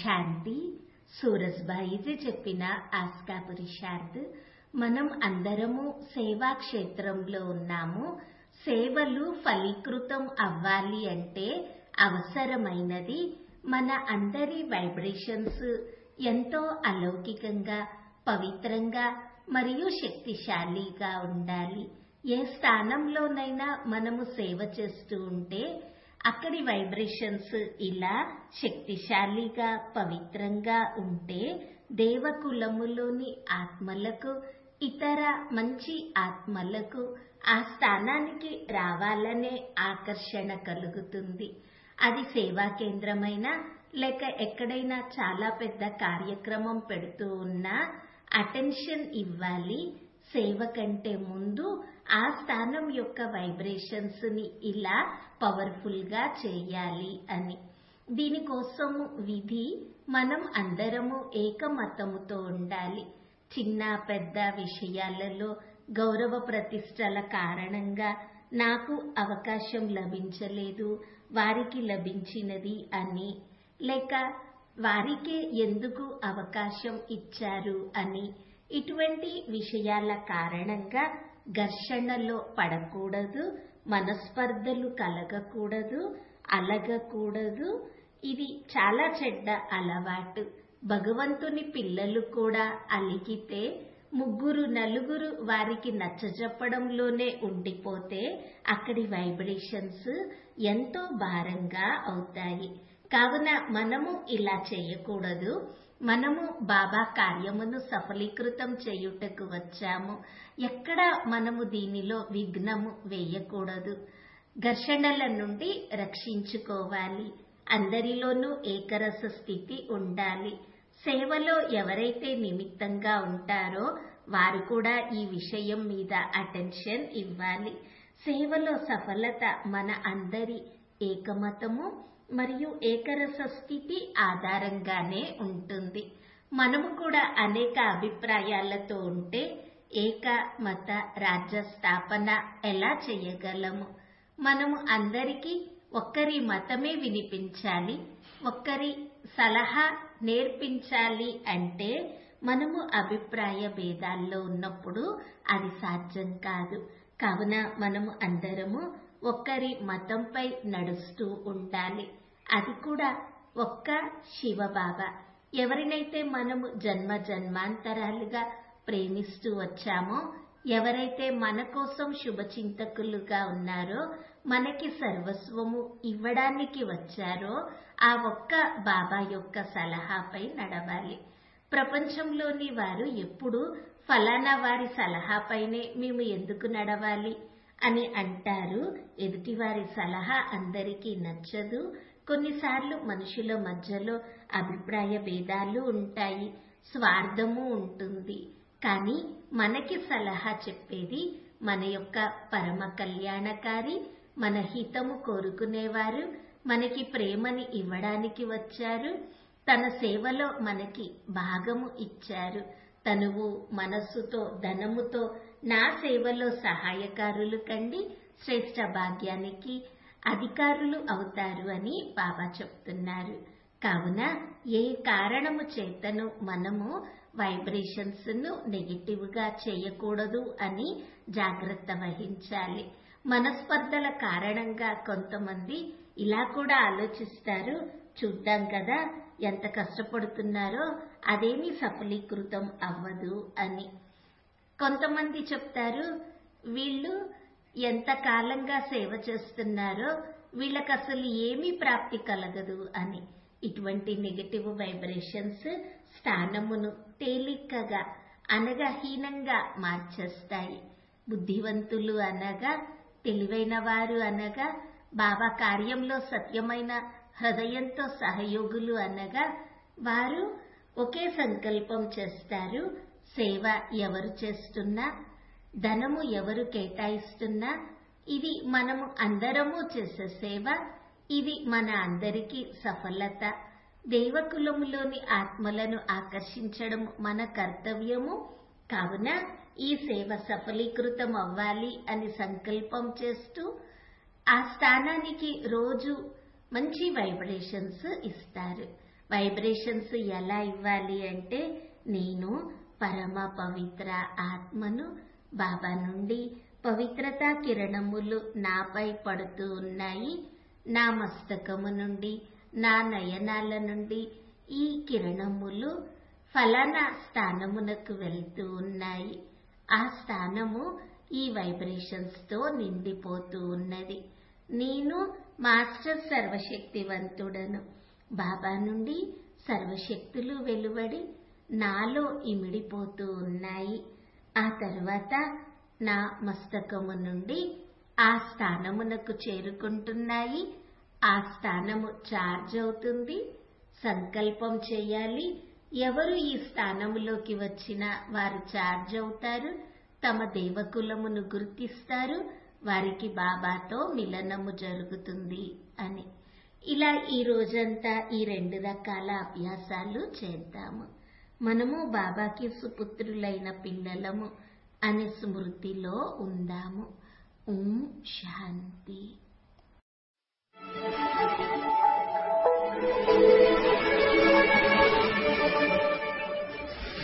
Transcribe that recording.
శాంతి సూరజ్బాయిజీ చెప్పిన ఆస్కా పురుషార్థ్ మనం అందరము సేవా క్షేత్రంలో ఉన్నాము సేవలు ఫలీకృతం అవ్వాలి అంటే అవసరమైనది మన అందరి వైబ్రేషన్స్ ఎంతో అలౌకికంగా పవిత్రంగా మరియు శక్తిశాలిగా ఉండాలి ఏ స్థానంలోనైనా మనము సేవ చేస్తూ ఉంటే అక్కడి వైబ్రేషన్స్ ఇలా శక్తిశాలిగా పవిత్రంగా ఉంటే దేవకులములోని ఆత్మలకు ఇతర మంచి ఆత్మలకు ఆ స్థానానికి రావాలనే ఆకర్షణ కలుగుతుంది అది సేవా కేంద్రమైనా లేక ఎక్కడైనా చాలా పెద్ద కార్యక్రమం పెడుతూ ఉన్నా అటెన్షన్ ఇవ్వాలి సేవ కంటే ముందు ఆ స్థానం యొక్క వైబ్రేషన్స్ ని ఇలా పవర్ఫుల్ గా చేయాలి అని దీనికోసము విధి మనం అందరము ఏకమతముతో ఉండాలి చిన్న పెద్ద విషయాలలో గౌరవ ప్రతిష్టల కారణంగా నాకు అవకాశం లభించలేదు వారికి లభించినది అని లేక వారికే ఎందుకు అవకాశం ఇచ్చారు అని ఇటువంటి విషయాల కారణంగా ఘర్షణలో పడకూడదు మనస్పర్ధలు కలగకూడదు అలగకూడదు ఇది చాలా చెడ్డ అలవాటు భగవంతుని పిల్లలు కూడా అలిగితే ముగ్గురు నలుగురు వారికి నచ్చజెప్పడంలోనే ఉండిపోతే అక్కడి వైబ్రేషన్స్ ఎంతో భారంగా అవుతాయి కావున మనము ఇలా చేయకూడదు మనము బాబా కార్యమును సఫలీకృతం చేయుటకు వచ్చాము ఎక్కడ మనము దీనిలో విఘ్నము వేయకూడదు ఘర్షణల నుండి రక్షించుకోవాలి అందరిలోనూ ఏకరస స్థితి ఉండాలి సేవలో ఎవరైతే నిమిత్తంగా ఉంటారో వారు కూడా ఈ విషయం మీద అటెన్షన్ ఇవ్వాలి సేవలో సఫలత మన అందరి ఏకమతము మరియు ఏకరస స్థితి ఆధారంగానే ఉంటుంది మనము కూడా అనేక అభిప్రాయాలతో ఉంటే ఏక మత రాజ్య స్థాపన ఎలా చేయగలము మనము అందరికీ ఒక్కరి మతమే వినిపించాలి ఒక్కరి సలహా నేర్పించాలి అంటే మనము అభిప్రాయ భేదాల్లో ఉన్నప్పుడు అది సాధ్యం కాదు కావున మనము అందరము ఒక్కరి మతంపై నడుస్తూ ఉండాలి అది కూడా ఒక్క శివబాబా ఎవరినైతే మనము జన్మ జన్మాంతరాలుగా ప్రేమిస్తూ వచ్చామో ఎవరైతే మన కోసం శుభచింతకులుగా ఉన్నారో మనకి సర్వస్వము ఇవ్వడానికి వచ్చారో ఆ ఒక్క బాబా యొక్క సలహాపై నడవాలి ప్రపంచంలోని వారు ఎప్పుడు ఫలానా వారి సలహాపైనే మేము ఎందుకు నడవాలి అని అంటారు ఎదుటివారి సలహా అందరికీ నచ్చదు కొన్నిసార్లు మనుషుల మధ్యలో అభిప్రాయ భేదాలు ఉంటాయి స్వార్థము ఉంటుంది కానీ మనకి సలహా చెప్పేది మన యొక్క పరమ కళ్యాణకారి మన హితము కోరుకునేవారు మనకి ప్రేమని ఇవ్వడానికి వచ్చారు తన సేవలో మనకి భాగము ఇచ్చారు తనువు మనస్సుతో ధనముతో నా సేవలో సహాయకారులు కండి శ్రేష్ట భాగ్యానికి అధికారులు అవుతారు అని బాబా చెప్తున్నారు కావున ఏ కారణము చేతను మనము వైబ్రేషన్స్ ను నెగిటివ్ గా చేయకూడదు అని జాగ్రత్త వహించాలి మనస్పర్ధల కారణంగా కొంతమంది ఇలా కూడా ఆలోచిస్తారు చూద్దాం కదా ఎంత కష్టపడుతున్నారో అదేమీ సఫలీకృతం అవ్వదు అని కొంతమంది చెప్తారు వీళ్ళు ఎంత కాలంగా సేవ చేస్తున్నారో వీళ్ళకి అసలు ఏమీ ప్రాప్తి కలగదు అని ఇటువంటి నెగటివ్ వైబ్రేషన్స్ స్థానమును తేలికగా అనగా హీనంగా మార్చేస్తాయి బుద్ధివంతులు అనగా తెలివైన వారు అనగా బాబా కార్యంలో సత్యమైన హృదయంతో సహయోగులు అనగా వారు ఒకే సంకల్పం చేస్తారు సేవ ఎవరు చేస్తున్నా ధనము ఎవరు కేటాయిస్తున్నా ఇది మనము అందరము చేసే సేవ ఇది మన అందరికీ సఫలత దేవకులములోని ఆత్మలను ఆకర్షించడం మన కర్తవ్యము కావున ఈ సేవ సఫలీకృతం అవ్వాలి అని సంకల్పం చేస్తూ ఆ స్థానానికి రోజు మంచి వైబ్రేషన్స్ ఇస్తారు వైబ్రేషన్స్ ఎలా ఇవ్వాలి అంటే నేను పరమ పవిత్ర ఆత్మను బాబా నుండి పవిత్రతా కిరణములు నాపై పడుతూ ఉన్నాయి నా మస్తకము నుండి నా నయనాల నుండి ఈ కిరణములు ఫలానా స్థానమునకు వెళ్తూ ఉన్నాయి ఆ స్థానము ఈ వైబ్రేషన్స్ తో నిండిపోతూ ఉన్నది నేను మాస్టర్ సర్వశక్తివంతుడను బాబా నుండి సర్వశక్తులు వెలువడి నాలో ఇమిడిపోతూ ఉన్నాయి ఆ తర్వాత నా మస్తకము నుండి ఆ స్థానమునకు చేరుకుంటున్నాయి ఆ స్థానము చార్జ్ అవుతుంది సంకల్పం చేయాలి ఎవరు ఈ స్థానములోకి వచ్చినా వారు చార్జ్ అవుతారు తమ దేవకులమును గుర్తిస్తారు వారికి బాబాతో మిలనము జరుగుతుంది అని ఇలా ఈ రోజంతా ఈ రెండు రకాల అభ్యాసాలు చేద్దాము మనము బాబాకి సుపుత్రులైన పిల్లలము అనే స్మృతిలో ఉందాము ఓం శాంతి